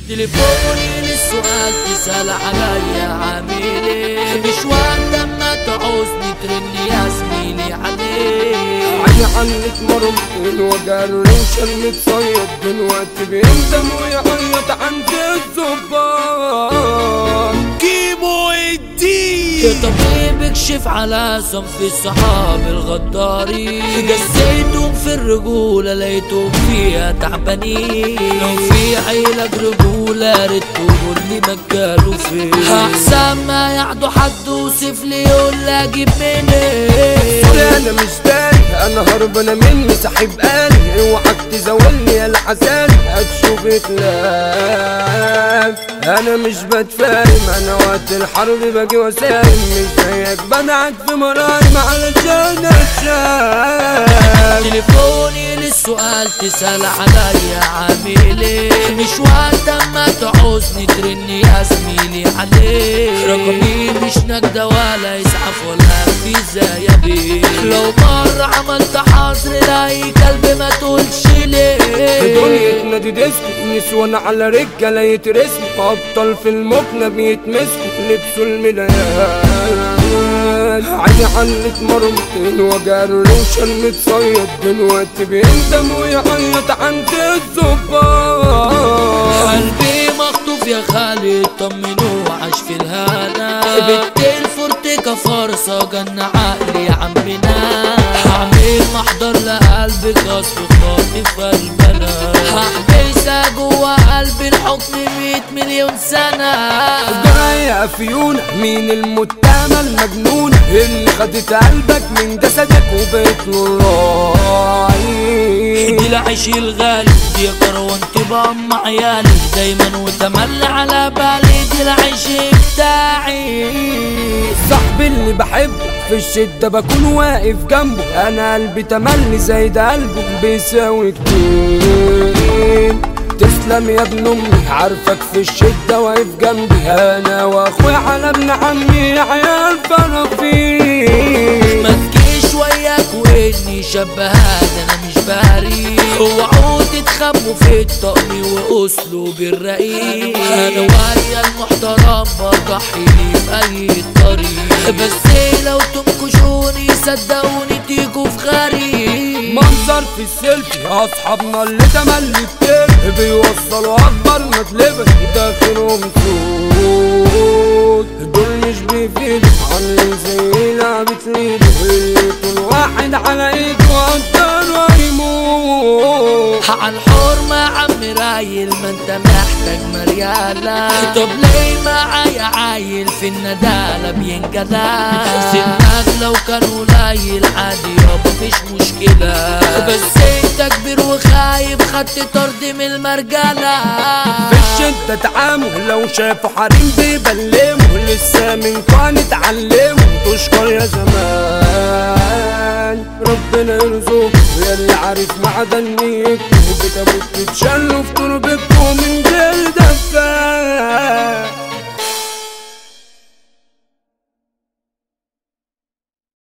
تليفوني للسؤال تسأل عليا عامل ايه مش وقت اما تعوزني ترن يا زميلي عليه عيني عنك مرمطين وجال روشن متصيد دلوقتي بيندم ويعيط عند الظباط كيمو الدين طبيب اكشف على صنف الصحاب الغدارين جسيتهم في الرجولة لقيتهم فيها تعبانين لو في عيلة رجولة ريت تقول لي مكانه فين احسن ما يعدوا حد وصف لي يقول لي اجيب منين انا مش داري انا هربانه مني سحب قالي اوعك تزولني يا العسل هتشوف كلام انا مش بتفاهم انا وقت الحرب باجي وسايم مش زيك بدعك في مرايم علشان اتشاف تليفوني للسؤال تسأل عليا عامل ايه مش وقت اما تعوزني ترني يا زميلي عليه رقمي مش نجدة ولا يسعف ولا في زي بيه لو مرة عملت حظر لاي كلب ما تقولش ليه دنيا نادي ديسكو نسوان على رجالة يترسموا أبطال في المكنة بيتمسكوا لبسوا الملايات عيني عنك مرمطين وجال روشن متصيد دلوقتي بيندم ويعيط عند الظباط قلبي مخطوف يا خالد طمنوا عاش في الهنا بنت الفورتيكا فرصة جن عقلي يا عمنا هعمل محضر لقلبك اصل خاطف قلبنا هحبسها جوا قلبي الحكم مية مليون سنة جاية فيونا مين المتهمة المجنونة اللي خدت قلبك من جسدك وبقت له راعي دي العيش الغالي دي كروان تبقى ام عيالي دايما وتملي على بالي دي العيش بتاعي صاحبي اللي بحبه في الشدة بكون واقف جنبه أنا قلبي تملي زي ده قلبه بيساوي كتير تسلم يا ابن أمي عارفك في الشدة واقف جنبي أنا وأخويا على ابن عمي عيال فرافير ما تجيش وياك واني شبهات انا مش باري اوعوا تتخبوا في الطقم واسلوب الرقيق انا ويا المحترم بضحي لي باي طريق بس لو تنكشوني صدقوني تيجوا في غريب منظر في السيلفي اصحابنا اللي تملي كتير بيوصلوا اكبر مطلبة داخلهم سود دول مش بيفيدوا عاملين زي لعبة ليدو اللي طول واحد على ايده اكتر ويموت على الحرمة عم رايل ما انت محتاج مريالة طب ليه معايا عايل في الندالة بينجدى سنك لو كان قليل عادي يابا مفيش مشكلة بس انت كبير وخايب خدت طرد من المرجلة في الشدة تعامل لو شافوا حريم بيبلموا لسه من كان اتعلموا تشكر يا زمان ربنا يرزقكم يا اللي عارف معدن نيتكم بتابوت تتشلوا في تربتكم من غير دفاع